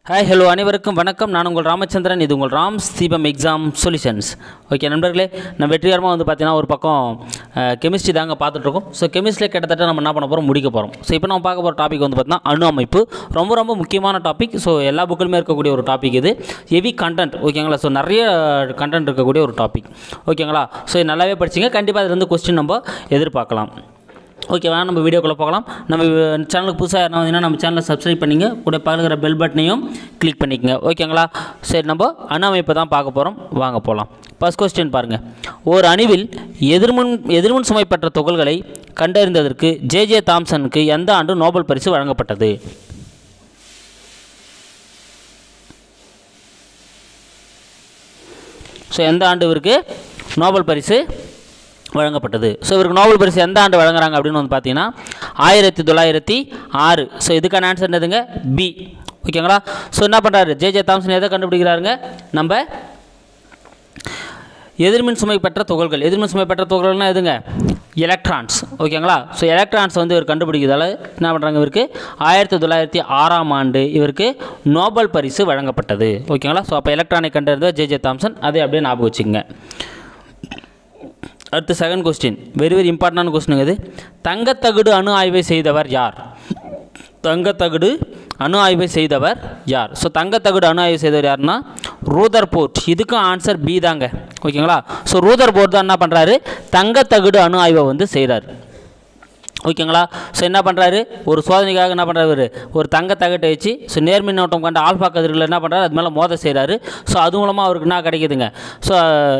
hi hello அனைவருக்கும் வணக்கம் நான் உங்கள் ராமச்சந்திரன் இது உங்கள் ராம் தீபம் எக்ஸாம் சொல்யூஷன்ஸ் ஓகே நண்பர்களே நம்ம வெற்றிகரமாக வந்து பார்த்தீங்கன்னா ஒரு பக்கம் கெமிஸ்ட்ரி தாங்க பார்த்துட்ருக்கோம் ஸோ கெமிஸ்ட்ரியில் கிட்டத்தட்ட நம்ம என்ன பண்ண போகிறோம் முடிக்க போகிறோம் ஸோ இப்போ நம்ம பார்க்க போகிற டாபிக் வந்து பார்த்தீங்கன்னா அணு அமைப்பு ரொம்ப ரொம்ப முக்கியமான டாபிக் ஸோ எல்லா புக்கிலுமே இருக்கக்கூடிய ஒரு டாபிக் இது ஹெவி கண்டென்ட் ஓகேங்களா ஸோ நிறைய கண்டென்ட் இருக்கக்கூடிய ஒரு டாபிக் ஓகேங்களா ஸோ இது நல்லாவே படிச்சிங்க கண்டிப்பாக அதுலேருந்து கொஸ்டின் நம்ம எதிர்பார்க்கலாம் ஓகேவா நம்ம வீடியோக்குள்ளே போகலாம் நம்ம சேனலுக்கு புதுசாக யாரும் வந்தீங்கன்னா நம்ம சேனலை சப்ஸ்கிரைப் பண்ணிங்க கூட பக்கத்தில் பெல் பட்டனையும் கிளிக் பண்ணிக்கங்க ஓகேங்களா சரி நம்ம அணு அமைப்பை தான் பார்க்க போகிறோம் வாங்க போகலாம் ஃபர்ஸ்ட் கொஸ்டின் பாருங்கள் ஒரு அணுவில் எதிர்முன் எதிர்முன் சுமை பெற்ற துகள்களை கண்டறிந்ததற்கு ஜே ஜே தாம்சனுக்கு எந்த ஆண்டு நோபல் பரிசு வழங்கப்பட்டது ஸோ எந்த ஆண்டு இவருக்கு நோபல் பரிசு வழங்கப்பட்டது ஸோ இவருக்கு நோபல் பரிசு எந்த ஆண்டு வழங்குறாங்க அப்படின்னு வந்து பார்த்தீங்கன்னா ஆயிரத்தி தொள்ளாயிரத்தி ஆறு ஸோ இதுக்கான ஆன்சர் என்னதுங்க பி ஓகேங்களா ஸோ என்ன பண்ணுறாரு ஜே ஜே தாம்சன் எதை கண்டுபிடிக்கிறாருங்க நம்ம எதிர்மின் சுமை பெற்ற துகள்கள் எதிர்மின் சுமை பெற்ற துகள்கள்னா எதுங்க எலக்ட்ரான்ஸ் ஓகேங்களா ஸோ எலக்ட்ரான்ஸ் வந்து இவர் கண்டுபிடிக்கிறதால என்ன பண்ணுறாங்க இவருக்கு ஆயிரத்தி தொள்ளாயிரத்தி ஆறாம் ஆண்டு இவருக்கு நோபல் பரிசு வழங்கப்பட்டது ஓகேங்களா ஸோ அப்போ எலக்ட்ரானை கண்டறிந்த ஜே ஜே தாம்சன் அதை அப்படியே ஞாபகம் வச்சுக்கோங்க அடுத்து செகண்ட் கொஸ்டின் வெரி வெரி இம்பார்ட்டண்டான கொஸ்டின் இது தங்கத்தகடு அணு ஆய்வை செய்தவர் யார் தங்கத்தகடு அணு ஆய்வை செய்தவர் யார் ஸோ தங்கத்தகடு அணு ஆய்வு செய்தவர் யாருன்னா ரூதர் போர்ட் இதுக்கும் ஆன்சர் பி தாங்க ஓகேங்களா ஸோ ரூதர் போர்ட் தான் என்ன பண்ணுறாரு தங்கத்தகடு அணு ஆய்வை வந்து செய்கிறார் ஓகேங்களா ஸோ என்ன பண்ணுறாரு ஒரு சோதனைக்காக என்ன பண்ணுறாரு ஒரு தங்க தகட்டை வச்சு ஸோ நேர்மின்னோட்டம் கொண்ட ஆல்ஃபா கதிர்கள் என்ன பண்ணுறாரு அது மேலே மோத செய்கிறாரு ஸோ அது மூலமாக அவருக்கு என்ன கிடைக்குதுங்க ஸோ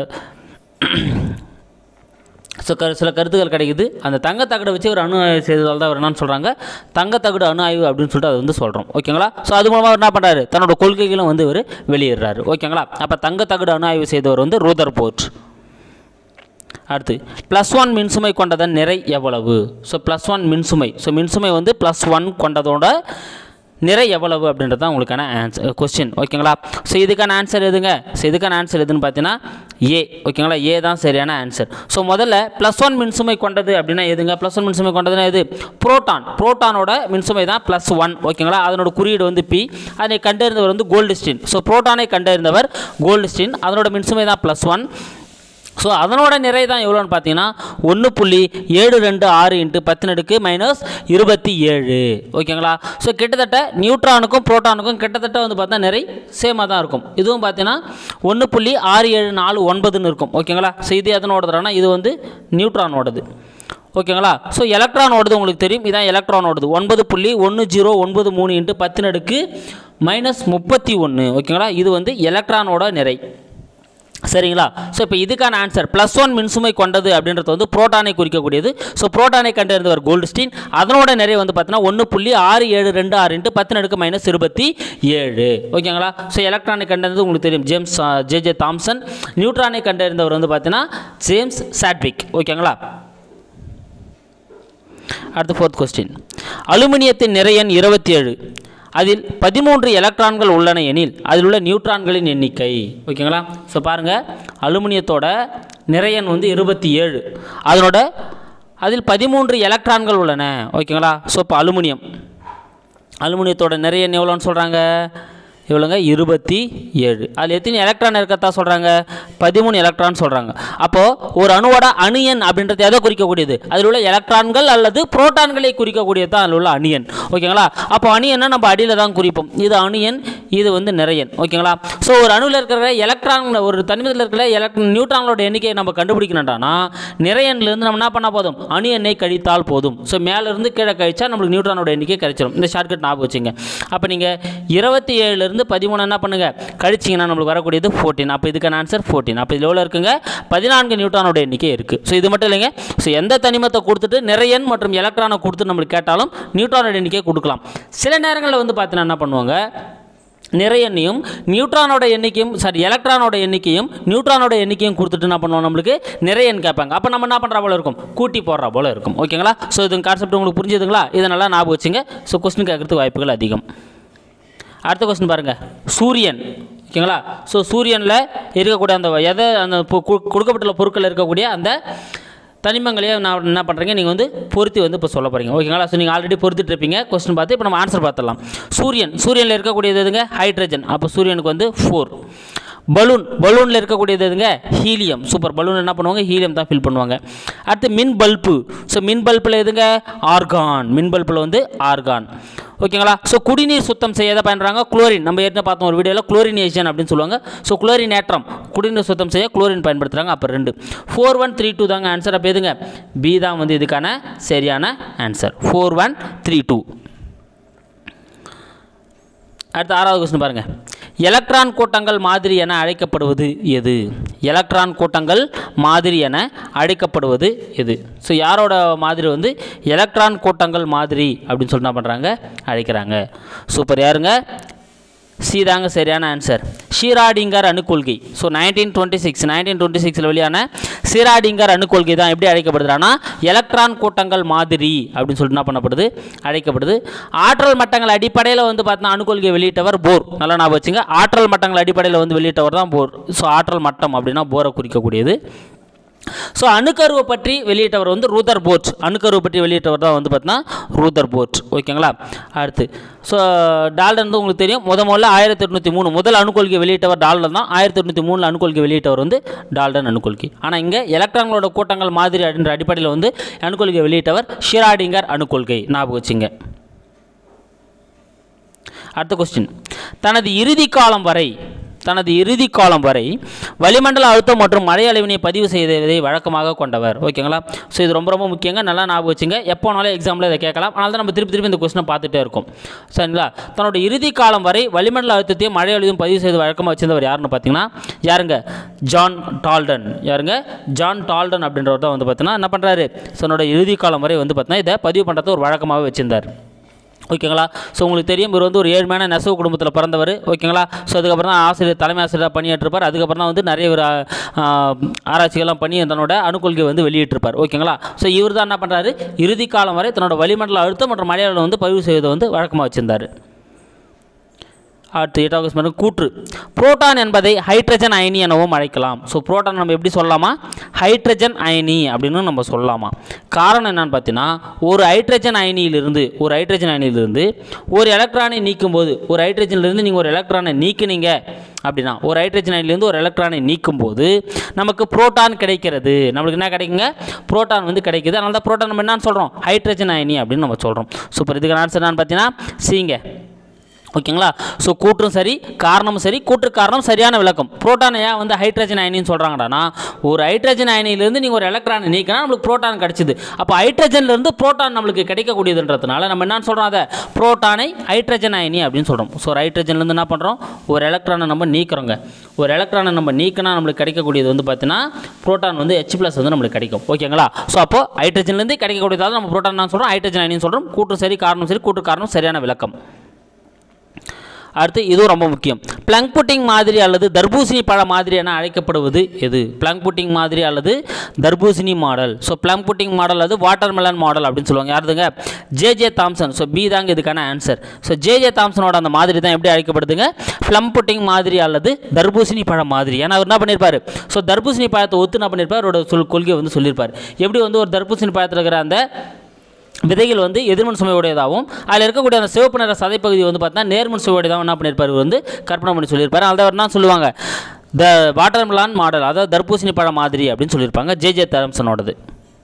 ஸோ கரு சில கருத்துக்கள் கிடைக்குது அந்த தங்கத்தகடை வச்சு ஒரு அணு ஆய்வு செய்ததால் தான் அவர் என்னன்னு சொல்கிறாங்க தங்கத்தகடு அணு ஆய்வு அப்படின்னு சொல்லிட்டு அது வந்து சொல்கிறோம் ஓகேங்களா ஸோ அது மூலமாக அவர் என்ன பண்ணுறாரு தன்னோட கொள்கைகளும் வந்து இவர் வெளியிடுறாரு ஓகேங்களா அப்போ தங்கத்தகடு அணு ஆய்வு செய்தவர் வந்து ரூதர் போர்ட் அடுத்து ப்ளஸ் ஒன் மின்சுமை கொண்டதன் நிறை எவ்வளவு ஸோ ப்ளஸ் ஒன் மின்சுமை ஸோ மின்சுமை வந்து ப்ளஸ் ஒன் கொண்டதோட நிறை எவ்வளவு அப்படின்றது தான் உங்களுக்கான ஆன்சர் கொஸ்டின் ஓகேங்களா ஸோ இதுக்கான ஆன்சர் எதுங்க ஸோ இதுக்கான ஆன்சர் எதுன்னு பார்த்தீங்கன்னா ஏ ஓகேங்களா ஏ தான் சரியான ஆன்சர் ஸோ முதல்ல ப்ளஸ் ஒன் மின்சுமை கொண்டது அப்படின்னா எதுங்க ப்ளஸ் ஒன் மின்சுமை கொண்டதுன்னா எது புரோட்டான் புரோட்டானோட மின்சுமை தான் ப்ளஸ் ஒன் ஓகேங்களா அதனோட குறியீடு வந்து பி அதனை கண்டறிந்தவர் வந்து கோல்டுஸ்டின் ஸோ புரோட்டானை கண்டறிந்தவர் கோல்டுஸ்டின் அதனோட மின்சுமை தான் ப்ளஸ் ஒன் ஸோ அதனோட நிறை தான் எவ்வளோன்னு பார்த்தீங்கன்னா ஒன்று புள்ளி ஏழு ரெண்டு ஆறு இன்ட்டு பத்தினடுக்கு மைனஸ் இருபத்தி ஏழு ஓகேங்களா ஸோ கிட்டத்தட்ட நியூட்ரானுக்கும் புரோட்டானுக்கும் கிட்டத்தட்ட வந்து பார்த்தா நிறை சேமாக தான் இருக்கும் இதுவும் பார்த்தீங்கன்னா ஒன்று புள்ளி ஆறு ஏழு நாலு ஒன்பதுன்னு இருக்கும் ஓகேங்களா ஸோ இது எதனோடதுனா இது வந்து நியூட்ரானோடது ஓகேங்களா ஸோ எலக்ட்ரானோடது உங்களுக்கு தெரியும் இதான் எலக்ட்ரானோடது ஒன்பது புள்ளி ஒன்று ஜீரோ ஒன்பது மூணு இன்ட்டு பத்தினடுக்கு மைனஸ் முப்பத்தி ஒன்று ஓகேங்களா இது வந்து எலக்ட்ரானோட நிறை சரிங்களா ஸோ இப்போ இதுக்கான ஆன்சர் ப்ளஸ் ஒன் மின்சுமை கொண்டது அப்படின்றது வந்து புரோட்டானை குறிக்கக்கூடியது ஸோ புரோட்டானை கண்டறிந்தவர் கோல்டுஸ்டீன் அதனோட நிறைய வந்து பார்த்தீங்கன்னா ஒன்று புள்ளி ஆறு ஏழு ரெண்டு ஆறு இன்ட்டு பத்து நடுக்கு மைனஸ் இருபத்தி ஏழு ஓகேங்களா ஸோ எலக்ட்ரானை கண்டறிந்தது உங்களுக்கு தெரியும் ஜேம்ஸ் ஜே ஜே தாம்சன் நியூட்ரானை கண்டறிந்தவர் வந்து பார்த்தீங்கன்னா ஜேம்ஸ் சாட்விக் ஓகேங்களா அடுத்து ஃபோர்த் கொஸ்டின் அலுமினியத்தின் நிறையன் இருபத்தி ஏழு அதில் பதிமூன்று எலக்ட்ரான்கள் உள்ளன எனில் அதில் உள்ள நியூட்ரான்களின் எண்ணிக்கை ஓகேங்களா ஸோ பாருங்கள் அலுமினியத்தோட நிறையன் வந்து இருபத்தி ஏழு அதனோட அதில் பதிமூன்று எலக்ட்ரான்கள் உள்ளன ஓகேங்களா ஸோ இப்போ அலுமினியம் அலுமினியத்தோட நிறையன் எவ்வளோன்னு சொல்கிறாங்க எவ்வளோங்க இருபத்தி ஏழு அதில் எத்தனை எலக்ட்ரான் இருக்கத்தா சொல்கிறாங்க பதிமூணு எலக்ட்ரான் சொல்கிறாங்க அப்போது ஒரு அணுவோட அணு எண் அப்படின்றது எதை குறிக்கக்கூடியது அதில் உள்ள எலக்ட்ரான்கள் அல்லது புரோட்டான்களை குறிக்கக்கூடியது தான் அதில் உள்ள அணியன் ஓகேங்களா அப்போ அணியன்னா நம்ம அடியில் தான் குறிப்போம் இது அணியன் இது வந்து நிறையன் ஓகேங்களா ஸோ ஒரு அணுவில் இருக்கிற எலக்ட்ரான் ஒரு தனிமத்தில் இருக்கிற எலக்ட் நியூட்ரான்களோட எண்ணிக்கையை நம்ம கண்டுபிடிக்கணும்டானா நிறையன்லேருந்து நம்ம என்ன பண்ணால் போதும் அணு எண்ணை கழித்தால் போதும் ஸோ மேலேருந்து கீழே கழிச்சா நம்மளுக்கு நியூட்ரானோட எண்ணிக்கை கிடைச்சிடும் இந்த ஷார்ட்கட் ஞாபகம் வச்சுங்க அப்போ நீங்கள் இருபத்தி ஏழுலேருந்து பதிமூணு என்ன பண்ணுங்கள் கழிச்சிங்கன்னா நம்மளுக்கு வரக்கூடியது ஃபோர்டீன் அப்போ இதுக்கான ஆன்சர் ஃபோர்டீன் அப்போ இதில் எவ்வளோ இருக்குங்க பதினான்கு நியூட்ரானோட எண்ணிக்கை இருக்குது ஸோ இது மட்டும் இல்லைங்க ஸோ எந்த தனிமத்தை கொடுத்துட்டு நிறையன் மற்றும் எலக்ட்ரானை கொடுத்து நம்மளுக்கு கேட்டாலும் நியூட்ரானோட எண்ணிக்கையை கொடுக்கலாம் சில நேரங்களில் வந்து பார்த்தீங்கன்னா என்ன பண்ணுவாங்க நிறையண்ணையும் நியூட்ரானோட எண்ணிக்கையும் சாரி எலக்ட்ரானோட எண்ணிக்கையும் நியூட்ரானோட எண்ணிக்கையும் கொடுத்துட்டு என்ன பண்ணுவோம் நம்மளுக்கு நிறையன் கேட்பாங்க அப்போ நம்ம என்ன பண்ணுற போல இருக்கும் கூட்டி போடுற போல இருக்கும் ஓகேங்களா ஸோ இது கான்செப்ட் உங்களுக்கு புரிஞ்சுதுங்களா இதை நல்லா ஞாபகம் வச்சுங்க ஸோ கொஸ்டின் கேட்கறதுக்கு வாய்ப்புகள் அதிகம் அடுத்த கொஸ்டின் பாருங்கள் சூரியன் ஓகேங்களா ஸோ சூரியனில் இருக்கக்கூடிய அந்த எதை அந்த பொ- கு- கொடுக்கப்பட்டுள்ள பொருட்கள் இருக்கக்கூடிய அந்த தனிமங்களையே நான் என்ன பண்ணுறீங்க நீங்கள் வந்து பொருத்தி வந்து இப்போ சொல்ல போகிறீங்க ஓகேங்களா ஸோ நீங்கள் ஆல்ரெடி பொருத்திட்டு இருப்பீங்க கொஸ்டின் பார்த்து இப்போ நம்ம ஆன்சர் பார்த்துடலாம் சூரியன் சூரியனில் இருக்கக்கூடியது எதுங்க ஹைட்ரஜன் அப்போ சூரியனுக்கு வந்து ஃபோர் பலூன் பலூனில் இருக்கக்கூடியது எதுங்க ஹீலியம் சூப்பர் பலூன் என்ன பண்ணுவாங்க ஹீலியம் தான் ஃபில் பண்ணுவாங்க அடுத்து மின் பல்பு ஸோ மின் பல்பில் எதுங்க ஆர்கான் மின் பல்பில் வந்து ஆர்கான் ஓகேங்களா ஸோ குடிநீர் சுத்தம் செய்ய எதை பயன்படுறாங்க குளோரின் நம்ம ஏற்கனவே பார்த்தோம் ஒரு வீடியோவில் குளோரினேஷன் அப்படின்னு சொல்லுவாங்க ஸோ குளோரின் ஏற்றம் குடிநீர் சுத்தம் செய்ய குளோரின் பயன்படுத்துகிறாங்க அப்போ ரெண்டு ஃபோர் ஒன் த்ரீ டூ தாங்க ஆன்சர் அப்போ எதுங்க பி தான் வந்து இதுக்கான சரியான answer four one three two அடுத்த ஆறாவது கொஸ்டின் பாருங்கள் எலக்ட்ரான் கூட்டங்கள் மாதிரி என அழைக்கப்படுவது எது எலக்ட்ரான் கூட்டங்கள் மாதிரி என அழைக்கப்படுவது எது ஸோ யாரோட மாதிரி வந்து எலக்ட்ரான் கூட்டங்கள் மாதிரி அப்படின்னு சொல்லி என்ன பண்ணுறாங்க அழைக்கிறாங்க சூப்பர் யாருங்க சி தாங்க சரியான ஆன்சர் ஷீராடிங்கர் அணுக்கொள்கை so nineteen twenty six nineteen twenty சிக்ஸில் வெளியான ஷீராடிங்கர் அணுக்கொள்கை தான் எப்படி அழைக்கப்படுதுன்னா எலக்ட்ரான் கூட்டங்கள் மாதிரி அப்படின்னு சொல்லிட்டு என்ன பண்ணப்படுது அழைக்கப்படுது ஆற்றல் மட்டங்கள் அடிப்படையில் வந்து பார்த்தீங்கன்னா அணுக்கொள்கை வெளியிட்டவர் போர் நல்லா ஞாபகம் வச்சுங்க ஆற்றல் மட்டங்கள் அடிப்படையில் வந்து வெளியிட்டவர் தான் போர் ஸோ ஆற்றல் மட்டம் அப்படின்னா போரை குறிக்கக்கூடியது ஸோ அணுக்கருவை பற்றி வெளியிட்டவர் வந்து ரூதர் போர்ட் அணுக்கருவை பற்றி வெளியிட்டவர் தான் வந்து பார்த்தீங்கன்னா ரூதர் போர்ட் ஓகேங்களா அடுத்து ஸோ டால்டன் வந்து உங்களுக்கு தெரியும் முத முதல்ல ஆயிரத்தி எட்நூற்றி மூணு முதல் அணுக்கொள்கை வெளியிட்டவர் டால்டன் தான் ஆயிரத்தி எட்நூற்றி மூணில் அணுக்கொள்கை வெளியிட்டவர் வந்து டால்டன் அணுக்கொள்கை ஆனால் இங்கே எலக்ட்ரான்களோட கூட்டங்கள் மாதிரி அப்படின்ற அடிப்படையில் வந்து அணுக்கொள்கை வெளியிட்டவர் ஷிராடிங்கர் அணுக்கொள்கை ஞாபகம் வச்சுங்க அடுத்த கொஸ்டின் தனது இறுதி காலம் வரை தனது இறுதி காலம் வரை வளிமண்டல அழுத்தம் மற்றும் மழை அளவினை பதிவு செய்வதை வழக்கமாக கொண்டவர் ஓகேங்களா ஸோ இது ரொம்ப ரொம்ப முக்கியங்க நல்லா ஞாபகம் வச்சுங்க எப்போனாலும் எக்ஸாமில் இதை கேட்கலாம் அதனால தான் நம்ம திருப்பி திருப்பி இந்த கொஸ்டினை பார்த்துட்டே இருக்கோம் சரிங்களா தன்னோட இறுதி காலம் வரை வளிமண்டல அழுத்தத்தையும் மழை அளவையும் பதிவு செய்து வழக்கமாக வச்சிருந்தவர் யாருன்னு பார்த்தீங்கன்னா யாருங்க ஜான் டால்டன் யாருங்க ஜான் டால்டன் அப்படின்றவர் தான் வந்து பார்த்தீங்கன்னா என்ன பண்ணுறாரு தன்னோட இறுதி காலம் வரை வந்து பார்த்தீங்கன்னா இதை பதிவு பண்ணுறது ஒரு வழக்கமாகவே வச்சிருந்தார் ஓகேங்களா ஸோ உங்களுக்கு தெரியும் இவர் வந்து ஒரு ஏழ்மையான நெசவு குடும்பத்தில் பிறந்தவர் ஓகேங்களா ஸோ அதுக்கப்புறம் தான் ஆசிரியர் தலைமை ஆசிரியராக பணியாற்றிருப்பார் அதுக்கப்புறம் தான் வந்து நிறைய ஒரு ஆ, ஆராய்ச்சிகள்லாம் பண்ணி தன்னோட அணுக்கொள்கை வந்து வெளியிட்டிருப்பார் ஓகேங்களா ஸோ இவர் தான் என்ன பண்ணுறாரு இறுதி காலம் வரை தன்னோட வளிமண்டல அழுத்தம் மற்றும் மலையாளம் வந்து பதிவு செய்வதை வந்து வழக்கமாக வச்சிருந்தார் அடுத்து எட்டாவது question பாருங்க, கூற்று புரோட்டான் என்பதை ஹைட்ரஜன் அயனி எனவும் அழைக்கலாம் ஸோ புரோட்டான் நம்ம எப்படி சொல்லலாமா ஹைட்ரஜன் அயனி அப்படின்னு நம்ம சொல்லலாமா காரணம் என்னன்னு பார்த்தீங்கன்னா ஒரு ஹைட்ரஜன் அயனியிலிருந்து ஒரு ஹைட்ரஜன் அயனியிலிருந்து ஒரு எலக்ட்ரானை நீக்கும்போது ஒரு ஹைட்ரஜன்லேருந்து நீங்கள் ஒரு எலக்ட்ரானை நீக்குனீங்க அப்படின்னா ஒரு ஹைட்ரஜன் அயனிலேருந்து ஒரு எலக்ட்ரானை நீக்கும்போது நமக்கு புரோட்டான் கிடைக்கிறது நம்மளுக்கு என்ன கிடைக்குங்க புரோட்டான் வந்து கிடைக்குது அதனால தான் புரோட்டான் நம்ம என்னன்னு சொல்கிறோம் ஹைட்ரஜன் அயனி அப்படின்னு நம்ம சொல்கிறோம் சூப்பர் இதுக்கு ஆன்சர் என்னன்னு பார்த்தீங்கன்னா சீங்க ஓகேங்களா ஸோ கூற்றும் சரி காரணமும் சரி கூற்று காரணம் சரியான விளக்கம் புரோட்டானை ஏன் வந்து ஹைட்ரஜன் அயனின்னு சொல்கிறாங்கடானா ஒரு ஹைட்ரஜன் அயனியிலேருந்து நீங்கள் ஒரு எலக்ட்ரானை நீக்கினா நம்மளுக்கு புரோட்டான் கிடச்சிது அப்போ ஹைட்ரஜன்லேருந்து புரோட்டான் நம்மளுக்கு கிடைக்கக்கூடியதுன்றதுனால நம்ம என்ன சொல்கிறோம் அதை புரோட்டானை ஹைட்ரஜன் அயனி அப்படின்னு சொல்கிறோம் ஸோ ஒரு ஹைட்ரஜன்லேருந்து என்ன பண்ணுறோம் ஒரு எலக்ட்ரானை நம்ம நீக்கிறோங்க ஒரு எலக்ட்ரானை நம்ம நீக்கினா நம்மளுக்கு கிடைக்கக்கூடியது வந்து பார்த்தீங்கன்னா புரோட்டான் வந்து ஹெச் ப்ளஸ் வந்து நம்மளுக்கு கிடைக்கும் ஓகேங்களா ஸோ அப்போ ஹைட்ரஜன்லேருந்து கிடைக்கக்கூடியதாவது நம்ம புரோட்டான் நான் சொல்கிறோம் ஹைட்ரஜன் அயனின்னு சொல்கிறோம் கூற்று சரி காரணம் சரி கூற்று காரணம் சரியான விளக்கம் அடுத்து இதுவும் ரொம்ப முக்கியம் பிளங் புட்டிங் மாதிரி அல்லது தர்பூசணி பழ மாதிரி என அழைக்கப்படுவது எது பிளங் புட்டிங் மாதிரி அல்லது தர்பூசணி model so plum pudding model அல்லது வாட்டர் மெலன் மாடல் அப்படின்னு சொல்லுவாங்க யாருதுங்க J J Thomson so B தாங்க இதுக்கான ஆன்சர் ஸோ ஜே ஜே தாம்சனோட அந்த மாதிரி தான் எப்படி அழைக்கப்படுதுங்க ப்ளம் புட்டிங் மாதிரி அல்லது தர்பூசணி பழம் மாதிரி ஏன்னா அவர் என்ன பண்ணியிருப்பார் ஸோ தர்பூசணி பழத்தை ஒத்து என்ன பண்ணியிருப்பார் அவரோட சொல் கொள்கையை வந்து சொல்லியிருப்பார் எப்படி வந்து ஒரு தர்பூசணி பழத்தில் இருக்கிற அந்த விதைகள் வந்து எதிர்மன் சுமையுடையதாகவும் அதில் இருக்கக்கூடிய அந்த சிவப்பு நிற சதைப்பகுதி வந்து பார்த்தீங்கன்னா நேர்மன் சுவையுடையதாகவும் என்ன பண்ணியிருப்பார் இவர் வந்து கற்பனை பண்ணி சொல்லியிருப்பார் அதை அவர் என்ன சொல்லுவாங்க த வாட்டர் மிலான் மாடல் அதாவது தர்பூசணி பழம் மாதிரி அப்படின்னு சொல்லியிருப்பாங்க ஜே ஜே தாம்சனோடது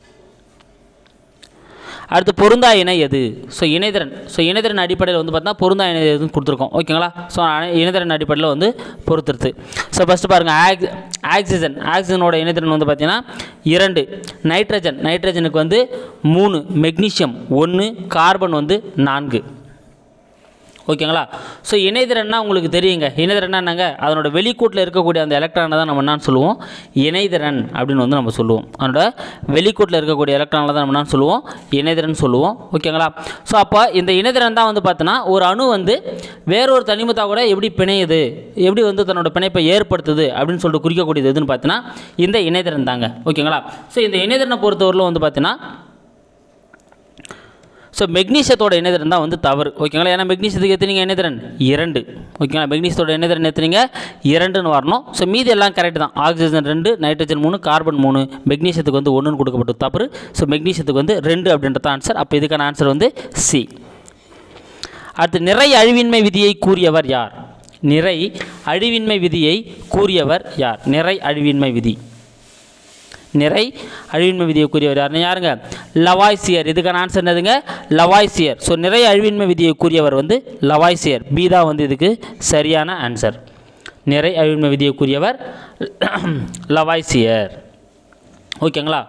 அடுத்து பொருந்தா இணை எது ஸோ இணைதிறன் ஸோ இணைதிறன் அடிப்படையில் வந்து பார்த்தா பொருந்தா இணை எதுன்னு கொடுத்துருக்கோம் ஓகேங்களா ஸோ இணைதிறன் அடிப்படையில் வந்து பொறுத்துருது ஸோ ஃபஸ்ட்டு பாருங்கள் ஆக் ஆக்சிஜன் ஆக்சிஜனோட இணைதிறன் வந்து பார்த்தீங்கன்னா இரண்டு நைட்ரஜன் நைட்ரஜனுக்கு வந்து மூணு மெக்னீஷியம் ஒன்று கார்பன் வந்து நான்கு ஓகேங்களா ஸோ இணைதிறன்னா உங்களுக்கு தெரியுங்க இணைதிறன்னா என்னங்க அதனோட வெளிக்கூட்டில் இருக்கக்கூடிய அந்த எலக்ட்ரானை தான் நம்ம என்னன்னு சொல்லுவோம் இணைதிறன் அப்படின்னு வந்து நம்ம சொல்லுவோம் அதனோட வெளிக்கூட்டில் இருக்கக்கூடிய எலக்ட்ரானில் தான் நம்ம என்னன்னு சொல்லுவோம் இணைதிறன் சொல்லுவோம் ஓகேங்களா ஸோ அப்போ இந்த இணைதிறன் தான் வந்து பார்த்தோன்னா ஒரு அணு வந்து வேறொரு தனிமத்தா கூட எப்படி பிணையுது எப்படி வந்து தன்னோட பிணைப்பை ஏற்படுத்துது அப்படின்னு சொல்லிட்டு குறிக்கக்கூடியது எதுன்னு பார்த்தீங்கன்னா இந்த இணைதிறன் தாங்க ஓகேங்களா ஸோ இந்த இணைதிறனை பொறுத்தவரையிலும் வந்து பார்த்தீங்கன்னா ஸோ மெக்னீஷியத்தோட இணைதிறன் தான் வந்து தவறு ஓகேங்களா ஏன்னா மெக்னீஷியத்துக்கு எத்தனைங்க இணைதிறன் இரண்டு ஓகேங்களா மெக்னீஷியத்தோட இணைதிறன் எத்தனைங்க இரண்டுன்னு வரணும் ஸோ மீதி எல்லாம் கரெக்ட் தான் ஆக்சிஜன் ரெண்டு நைட்ரஜன் மூணு கார்பன் மூணு மெக்னீஷியத்துக்கு வந்து ஒன்றுன்னு கொடுக்கப்பட்ட தவறு ஸோ மெக்னீஷியத்துக்கு வந்து ரெண்டு அப்படின்றது ஆன்சர் அப்போ இதுக்கான ஆன்சர் வந்து சி அடுத்து நிறை அழிவின்மை விதியை கூறியவர் யார் நிறை அழிவின்மை விதியை கூறியவர் யார் நிறை அழிவின்மை விதி நிறை அழிவின்மை விதியை கூறியவர் யாருன்னு யாருங்க லவாய்சியர் இதுக்கான ஆன்சர் என்னதுங்க லவாய்சியர் ஸோ நிறை அழிவின்மை விதியை கூறியவர் வந்து லவாய்சியர் பி தான் வந்து இதுக்கு சரியான ஆன்சர் நிறை அழிவின்மை விதியை கூறியவர் லவாய்சியர் ஓகேங்களா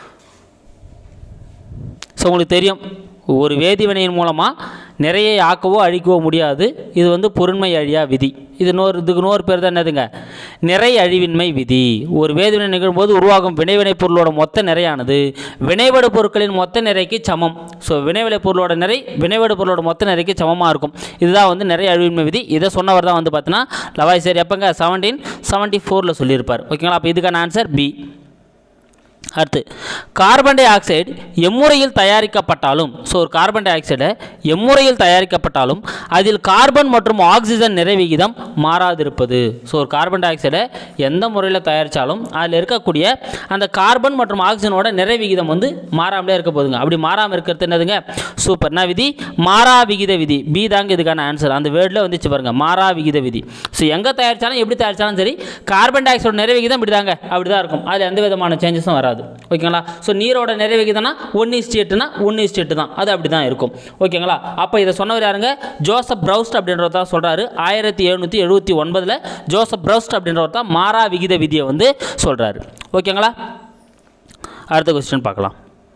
ஸோ உங்களுக்கு தெரியும் ஒரு வேதிவினையின் மூலமாக நிறைய ஆக்கவோ அழிக்கவோ முடியாது இது வந்து பொருண்மை அழியா விதி இது நோர் இதுக்கு நோர் பேர் தான் என்னதுங்க நிறை அழிவின்மை விதி ஒரு வேதிவினை நிகழும்போது உருவாகும் வினைவினை பொருளோட மொத்த நிறையானது வினைவடு பொருட்களின் மொத்த நிறைக்கு சமம் ஸோ வினைவிலை பொருளோட நிறை வினைவடு பொருளோட மொத்த நிறைக்கு சமமாக இருக்கும் இதுதான் வந்து நிறைய அழிவின்மை விதி இதை சொன்னவர் தான் வந்து பார்த்தீங்கன்னா லவாய்சர் எப்போங்க செவன்டீன் செவன்ட்டி ஃபோரில் சொல்லியிருப்பார் ஓகேங்களா அப்போ இதுக்கான ஆன்சர் பி அடுத்து கார்பன் டை ஆக்சைடு எம்முறையில் தயாரிக்கப்பட்டாலும் ஸோ ஒரு கார்பன் டை ஆக்சைடை எம்முறையில் தயாரிக்கப்பட்டாலும் அதில் கார்பன் மற்றும் ஆக்சிஜன் நிறை விகிதம் மாறாதிருப்பது ஸோ ஒரு கார்பன் டை ஆக்சைடை எந்த முறையில் தயாரித்தாலும் அதில் இருக்கக்கூடிய அந்த கார்பன் மற்றும் ஆக்சிஜனோட நிறை விகிதம் வந்து மாறாமலே இருக்க போதுங்க அப்படி மாறாமல் இருக்கிறது என்னதுங்க சூப்பர் என்ன விதி மாறா விகித விதி பி தாங்க இதுக்கான ஆன்சர் அந்த வேர்டில் வந்துச்சு பாருங்க மாறா விகித விதி ஸோ எங்கே தயாரித்தாலும் எப்படி தயாரித்தாலும் சரி கார்பன் டை ஆக்சைடு நிறை விகிதம் இப்படி தாங்க அப்படி தான் இருக்கும் அதில் எந்த விதமான சேஞ்சஸும் வராது ஓகேங்களா ஸோ நீரோட நிறை விகிதம்னா ஒன் இஸ்ட் எட்டுனா ஒன் இஸ்ட் எட்டு தான் அது அப்படி தான் இருக்கும் ஓகேங்களா அப்போ இதை சொன்னவர் யாருங்க ஜோசப் ப்ரௌஸ்ட் அப்படின்றவர் தான் சொல்கிறாரு ஆயிரத்தி எழுநூற்றி எழுபத்தி ஒன்பதில் ஜோசப் ப்ரௌஸ்ட் அப்படின்றவர் தான் மாறா விகித விதியை வந்து சொல்கிறாரு ஓகேங்களா அடுத்த கொஸ்டின் பார்க்கலாம்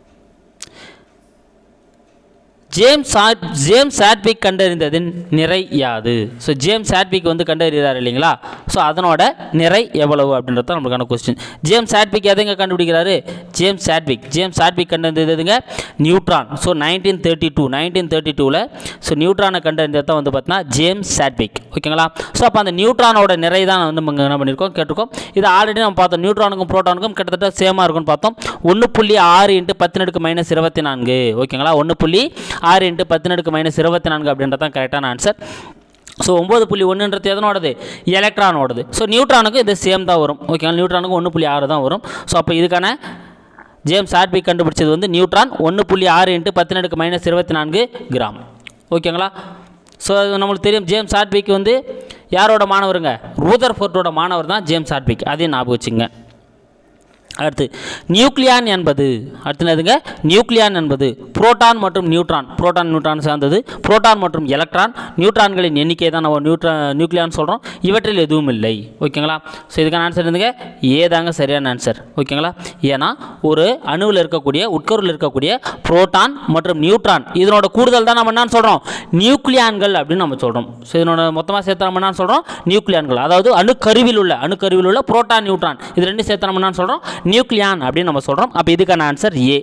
ஜேம்ஸ் ஆட் ஜேம்ஸ் சாட்விக் கண்டறிந்ததின் நிறை யாது ஸோ ஜேம்ஸ் சாட்விக் வந்து கண்டறிகிறார் இல்லைங்களா ஸோ அதனோட நிறை எவ்வளவு அப்படின்றது தான் நம்மளுக்கான கொஸ்டின் ஜேம்ஸ் சாட்விக் எதுங்க கண்டுபிடிக்கிறாரு ஜேம்ஸ் சாட்விக் ஜேம்ஸ் சாட்விக் கண்டறிந்ததுங்க neutron so nineteen thirty two nineteen thirty டூவில் ஸோ நியூட்ரானை கண்டறிந்தது தான் வந்து பார்த்தீங்கன்னா ஜேம்ஸ் சாட்விக் ஓகேங்களா ஸோ அப்போ அந்த நியூட்ரானோட நிறை தான் வந்து நம்ம என்ன பண்ணியிருக்கோம் கேட்டிருக்கோம் இது ஆல்ரெடி நம்ம பார்த்தோம் நியூட்ரானுக்கும் ப்ரோட்டானுக்கும் கிட்டத்தட்ட சேமாக இருக்கும்னு பார்த்தோம் ஒன்று புள்ளி ஆறு இன்ட்டு பத்தினடுக்கு மைனஸ் இருபத்தி நான்கு ஓகேங்களா ஒன்று புள்ளி ஆறு இன்ட்டு பத்தினடுக்கு மைனஸ் இருபத்தி நான்கு அப்படின்றது தான் கரெக்டான ஆன்சர் ஸோ ஒம்பது புள்ளி ஒன்றுன்றது எதனோடது எலக்ட்ரானோடது ஸோ நியூட்ரானுக்கு இது சேம் தான் வரும் ஓகேங்களா நியூட்ரானுக்கு ஒன்று புள்ளி ஆறு தான் வரும் ஸோ அப்போ இதுக்கான ஜேம்ஸ் ஆர்பி கண்டுபிடிச்சது வந்து நியூட்ரான் ஒன்று புள்ளி ஆறு இன்ட்டு பத்தினடுக்கு மைனஸ் இருபத்தி நான்கு கிராம் ஓகேங்களா ஸோ அது நம்மளுக்கு தெரியும் ஜேம்ஸ் ஆர்பிக்கு வந்து யாரோட மாணவருங்க ரூதர் ஃபோர்ட்டோட மாணவர் தான் ஜேம்ஸ் ஆர்பிக் அதையும் ஞாபகம் வச்சுங்க அடுத்து நியூக்ளியான் என்பது அடுத்து என்னதுங்க நியூக்ளியான் என்பது புரோட்டான் மற்றும் நியூட்ரான் புரோட்டான் நியூட்ரான் சார்ந்தது புரோட்டான் மற்றும் எலக்ட்ரான் நியூட்ரான்களின் எண்ணிக்கை தான் நம்ம நியூட்ரா நியூக்ளியான் சொல்கிறோம் இவற்றில் எதுவும் இல்லை ஓகேங்களா ஸோ இதுக்கான ஆன்சர் என்னதுங்க ஏதாங்க சரியான ஆன்சர் ஓகேங்களா ஏன்னா ஒரு அணுவில் இருக்கக்கூடிய உட்கருவில் இருக்கக்கூடிய புரோட்டான் மற்றும் நியூட்ரான் இதனோட கூடுதல் தான் நம்ம என்னன்னு சொல்கிறோம் நியூக்ளியான்கள் அப்படின்னு நம்ம சொல்கிறோம் ஸோ இதனோட மொத்தமாக சேர்த்து நம்ம என்னன்னு சொல்கிறோம் நியூக்ளியான்கள் அதாவது அணுக்கருவில் உள்ள அணுக்கருவில் உள்ள புரோட்டான் நியூட்ரான் இது ரெண்டும் சேர்த்து நம்ம என்னன்னு சொல்கிறோம் நியூக்ளியான் அப்படின்னு நம்ம சொல்கிறோம் அப்போ இதுக்கான ஆன்சர் ஏ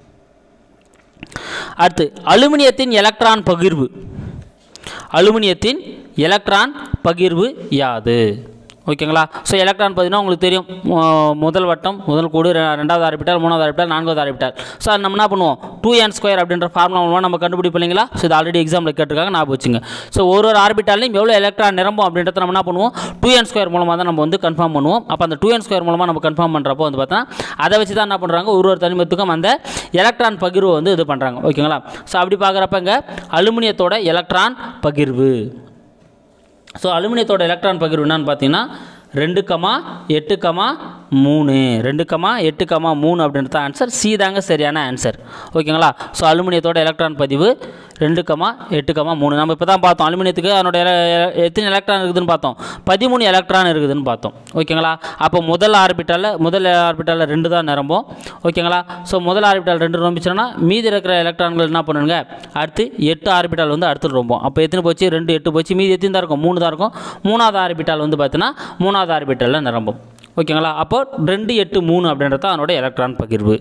அடுத்து அலுமினியத்தின் எலக்ட்ரான் பகிர்வு அலுமினியத்தின் எலக்ட்ரான் பகிர்வு யாது ஓகேங்களா ஸோ எலக்ட்ரான் பார்த்தீங்கன்னா உங்களுக்கு தெரியும் மு- முதல் வட்டம் முதல் கூடு ரெ- ரெண்டாவது ஆர்பிட்டால் மூணாவது ஆர்பிட்டால் நான்காவது ஆர்பிட்டால் ஸோ அது நம்ம என்ன பண்ணுவோம் டூ என் ஸ்கொயர் அப்படின்ற ஃபார்முலா மூலமாக நம்ம கண்டுபிடிப்போம் இல்லைங்களா ஸோ இது ஆல்ரெடி எக்ஸாமில் கேட்டிருக்காங்க ஞாபகம் வச்சுங்க ஸோ ஒரு ஒரு ஆர்பிட்டாலையும் எவ்வளோ எலக்ட்ரான் நிரம்பும் அப்படின்றத நம்ம என்ன பண்ணுவோம் டூ என் ஸ்கொயர் மூலமாக தான் நம்ம வந்து கன்ஃபார்ம் பண்ணுவோம் அப்போ அந்த டூ என் ஸ்கொயர் மூலமாக நம்ம கன்ஃபார்ம் பண்ணுறப்போ வந்து பார்த்தா அதை வச்சு தான் என்ன பண்ணுறாங்க ஒரு ஒரு தனிமத்துக்கும் அந்த எலக்ட்ரான் பகிர்வு வந்து இது பண்ணுறாங்க ஓகேங்களா ஸோ அப்படி பார்க்குறப்ப இங்கே அலுமினியத்தோட எலக்ட்ரான் பகிர்வு ஸோ அலுமினியத்தோட எலக்ட்ரான் பகிர்வு என்னன்னு பார்த்தீங்கன்னா ரெண்டு கமா எட்டு கமா மூணு ரெண்டு கமா எட்டு கமா மூணு அப்படின்றது ஆன்சர் சி தாங்க சரியான ஆன்சர் ஓகேங்களா ஸோ அலுமினியத்தோட எலக்ட்ரான் பதிவு ரெண்டு கமா எட்டு கமா மூணு நம்ம இப்போ தான் பார்த்தோம் அலுமினியத்துக்கு அதனோட எல- எல- எத்தனை எலக்ட்ரான் இருக்குதுன்னு பார்த்தோம் பதிமூணு எலக்ட்ரான் இருக்குதுன்னு பார்த்தோம் ஓகேங்களா அப்போ முதல் ஆர்பிட்டாலில் முதல் ஆர்பிட்டாலில் ரெண்டு தான் நிரம்பும் ஓகேங்களா ஸோ முதல் ஆர்பிட்டால் ரெண்டு நிரம்பிச்சுன்னா மீதி இருக்கிற எலக்ட்ரான்கள் என்ன பண்ணுங்க அடுத்து எட்டு ஆர்பிட்டால் வந்து அடுத்து ரொம்பும் அப்போ எத்தனை போச்சு ரெண்டு எட்டு போச்சு மீதி எத்தனை தான் இருக்கும் மூணு தான் இருக்கும் மூணாவது ஆர்பிட்டால் வந்து பார்த்தீங்கன்னா மூணாவது ஆர்பிட்டாலில் நிரம்பும் ஓகேங்களா அப்போ ரெண்டு எட்டு மூணு அப்படின்றது தான் அதனோட எலக்ட்ரான் பகிர்வு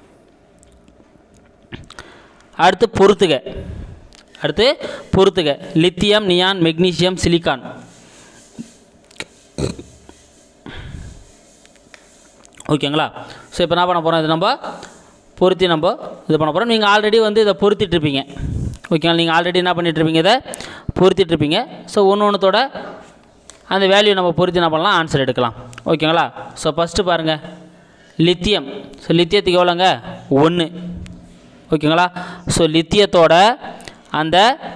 அடுத்து பொறுத்துக அடுத்து பொறுத்துக லித்தியம் நியான் மெக்னீசியம் சிலிக்கான் ஓகேங்களா ஸோ இப்போ என்ன பண்ண போகிறோம் இது நம்ம பொருத்தி நம்ம இது பண்ண போகிறோம் நீங்கள் ஆல்ரெடி வந்து இதை பொருத்திட்டு இருப்பீங்க ஓகேங்களா நீங்கள் ஆல்ரெடி என்ன பண்ணிட்டு இருப்பீங்க இதை பொருத்திட்டு இருப்பீங்க ஸோ ஒன்று ஒன்றுத்தோட அந்த வேல்யூ நம்ம பொருத்தி என்ன பண்ணலாம் ஆன்சர் எடுக்கலாம் ஓகேங்களா ஸோ ஃபஸ்ட்டு பாருங்கள் லித்தியம் ஸோ லித்தியத்துக்கு எவ்வளோங்க ஒன்று ஓகேங்களா ஸோ லித்தியத்தோட அந்த